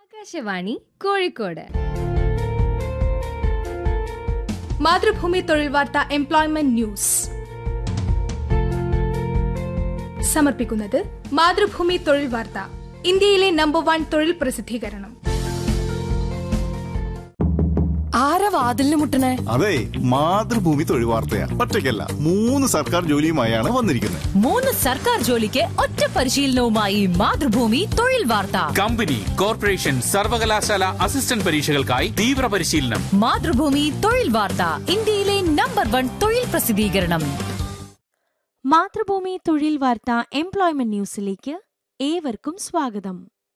ആകാശവാണി കോഴിക്കോട് മാതൃഭൂമി തൊഴിൽ വാർത്ത employment news സമർപ്പിക്കുന്നത് മാതൃഭൂമി തൊഴിൽ വാർത്ത ഇന്ത്യയിലെ നമ്പർ വൺ തൊഴിൽ പ്രസിദ്ധീകരണം ആരാ വാതിലിന് മുട്ടണേ അതെ മാതൃഭൂമി തൊഴിൽ വാർത്തയാ ഒറ്റയ്ക്കല്ല മൂന്ന് സർക്കാർ ജോലിയുമായാണ് വന്നിരിക്കുന്നത് മൂന്ന് സർക്കാർ ജോലിക്ക് ഒറ്റ പരിശീലനവുമായി മാതൃഭൂമി തൊഴിൽ വാർത്ത കമ്പനി കോർപ്പറേഷൻ സർവകലാശാല അസിസ്റ്റന്റ് പരീക്ഷകൾക്കായി തീവ്ര പരിശീലനം മാതൃഭൂമി തൊഴിൽ വാർത്ത ഇന്ത്യയിലെ നമ്പർ വൺ തൊഴിൽ പ്രസിദ്ധീകരണം മാതൃഭൂമി തൊഴിൽ വാർത്ത എംപ്ലോയ്മെന്റ് ന്യൂസിലേക്ക് ഏവർക്കും സ്വാഗതം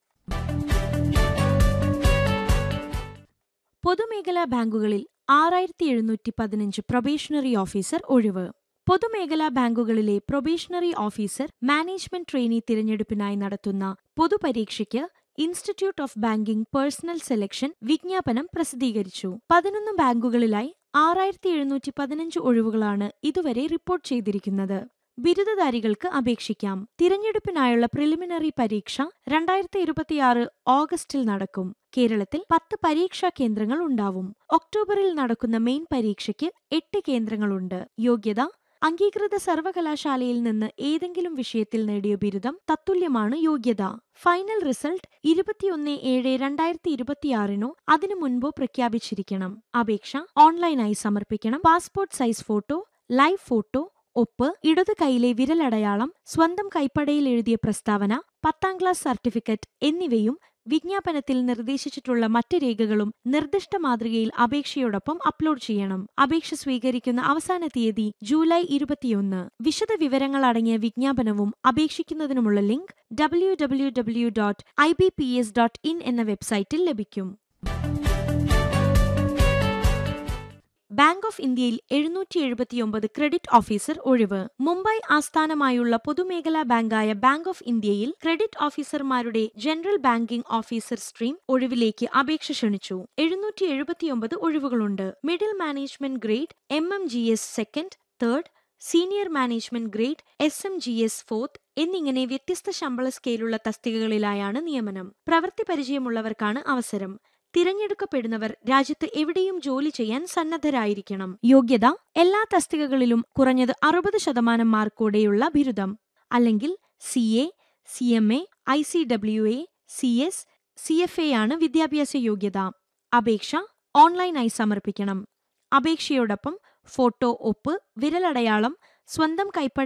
പൊതുമേഖലാ ബാങ്കുകളിൽ ആറായിരത്തി എഴുന്നൂറ്റി പതിനഞ്ച് പ്രൊബേഷണറി ഓഫീസർ ഒഴിവ് പൊതുമേഖലാ ബാങ്കുകളിലെ പ്രൊബേഷണറി ഓഫീസർ മാനേജ്മെന്റ് ട്രെയിനി തിരഞ്ഞെടുപ്പിനായി നടത്തുന്ന പൊതുപരീക്ഷയ്ക്ക് institute of banking personnel selection വിജ്ഞാപനം പ്രസിദ്ധീകരിച്ചു പതിനൊന്ന് ബാങ്കുകളിലായി ആറായിരത്തി എഴുന്നൂറ്റി പതിനഞ്ച് ഒഴിവുകളാണ് ഇതുവരെ റിപ്പോർട്ട് ചെയ്തിരിക്കുന്നത് ബിരുദധാരികൾക്ക് അപേക്ഷിക്കാം തിരഞ്ഞെടുപ്പിനായുള്ള പ്രിലിമിനറി പരീക്ഷ രണ്ടായിരത്തി ഇരുപത്തിയാറ് ഓഗസ്റ്റിൽ നടക്കും കേരളത്തിൽ പത്ത് പരീക്ഷാ കേന്ദ്രങ്ങൾ ഉണ്ടാവും ഒക്ടോബറിൽ നടക്കുന്ന മെയിൻ പരീക്ഷയ്ക്ക് എട്ട് കേന്ദ്രങ്ങളുണ്ട് യോഗ്യത അംഗീകൃത സർവകലാശാലയിൽ നിന്ന് ഏതെങ്കിലും വിഷയത്തിൽ നേടിയ ബിരുദം തത്തുല്യമാണ് യോഗ്യത ഫൈനൽ റിസൾട്ട് ഇരുപത്തിയൊന്ന് ഏഴ് രണ്ടായിരത്തി ഇരുപത്തിയാറിനോ അതിനു മുൻപോ പ്രഖ്യാപിച്ചിരിക്കണം അപേക്ഷ ഓൺലൈനായി സമർപ്പിക്കണം passport size photo live photo ഒപ്പ് ഇടത് കൈയിലെ വിരലടയാളം സ്വന്തം കൈപ്പടയിൽ എഴുതിയ പ്രസ്താവന പത്താം ക്ലാസ് സർട്ടിഫിക്കറ്റ് എന്നിവയും വിജ്ഞാപനത്തിൽ നിർദ്ദേശിച്ചിട്ടുള്ള മറ്റ് രേഖകളും നിർദ്ദിഷ്ട മാതൃകയിൽ അപേക്ഷയോടൊപ്പം അപ്ലോഡ് ചെയ്യണം അപേക്ഷ സ്വീകരിക്കുന്ന അവസാന തീയതി ജൂലൈ ഇരുപത്തിയൊന്ന് വിശദ വിവരങ്ങൾ അടങ്ങിയ വിജ്ഞാപനവും അപേക്ഷിക്കുന്നതിനുമുള്ള link W W W dot I B P S dot in എന്ന വെബ്സൈറ്റിൽ ലഭിക്കും ബാങ്ക് ഓഫ് ഇന്ത്യയിൽ എഴുന്നൂറ്റി എഴുപത്തിയൊമ്പത് ക്രെഡിറ്റ് ഓഫീസർ ഒഴിവ് മുംബൈ ആസ്ഥാനമായുള്ള പൊതുമേഖലാ ബാങ്കായ ബാങ്ക് ഓഫ് ഇന്ത്യയിൽ ക്രെഡിറ്റ് ഓഫീസർമാരുടെ ജനറൽ ബാങ്കിംഗ് ഓഫീസർ സ്ട്രീം ഒഴിവിലേക്ക് അപേക്ഷ ക്ഷണിച്ചു എഴുന്നൂറ്റി എഴുപത്തിയൊമ്പത് ഒഴിവുകളുണ്ട് middle management grade M M G S second third senior management grade S M G S fourth എന്നിങ്ങനെ വ്യത്യസ്ത ശമ്പള സ്കെയിലുള്ള തസ്തികകളിലായാണ് നിയമനം പ്രവൃത്തി പരിചയമുള്ളവർക്കാണ് അവസരം തിരഞ്ഞെടുക്കപ്പെടുന്നവർ രാജ്യത്ത് എവിടെയും ജോലി ചെയ്യാൻ സന്നദ്ധരായിരിക്കണം യോഗ്യത എല്ലാ തസ്തികകളിലും കുറഞ്ഞത് അറുപത് ശതമാനം മാർക്കോടെയുള്ള ബിരുദം അല്ലെങ്കിൽ C A C M A I C W A C S C F A ആണ് വിദ്യാഭ്യാസ യോഗ്യത അപേക്ഷ ഓൺലൈനായി സമർപ്പിക്കണം അപേക്ഷയോടൊപ്പം ഫോട്ടോ ഒപ്പ് വിരലടയാളം സ്വന്തം കൈപ്പട